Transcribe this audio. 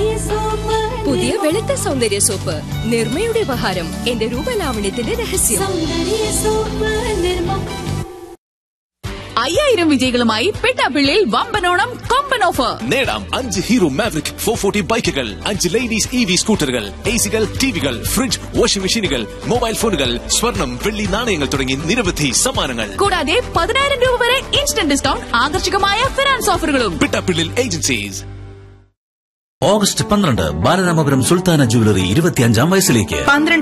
പുതിയ വെളുത്ത സൗന്ദര്യ സോപ്പ് നിർമ്മയുടെ ഉപഹാരം എന്റെ രൂപലാവണ്യത്തിന്റെ രഹസ്യം അയ്യായിരം വിജയികളുമായി പെട്ടാപ്പിള്ളിയിൽ വമ്പനോണം കൊമ്പൻ ഓഫർ നേടാം അഞ്ച് ഹീറോ മാവറിക് ഫോർ ഫോർട്ടി ബൈക്കുകൾ അഞ്ച് ലേഡീസ് ഇ വി സ്കൂട്ടറുകൾ എ സികൾ ടിവികൾ ഫ്രിഡ്ജ് വാഷിംഗ് മെഷീനുകൾ മൊബൈൽ ഫോണുകൾ സ്വർണം വെള്ളി നാണയങ്ങൾ തുടങ്ങി നിരവധി സമ്മാനങ്ങൾ കൂടാതെ പതിനായിരം രൂപ വരെ ഇൻസ്റ്റന്റ് ഡിസ്കൗണ്ട് ആകർഷകമായ ഫിനാൻസ് ഓഫറുകളും പിട്ടാപ്പിള്ളിൽ ഏജൻസീസ് ഓഗസ്റ്റ് പന്ത്രണ്ട് ബാലരാമപുരം സുൽത്താന ജുവലറി ഇരുപത്തിയഞ്ചാം വയസ്സിലേക്ക് പന്ത്രണ്ട്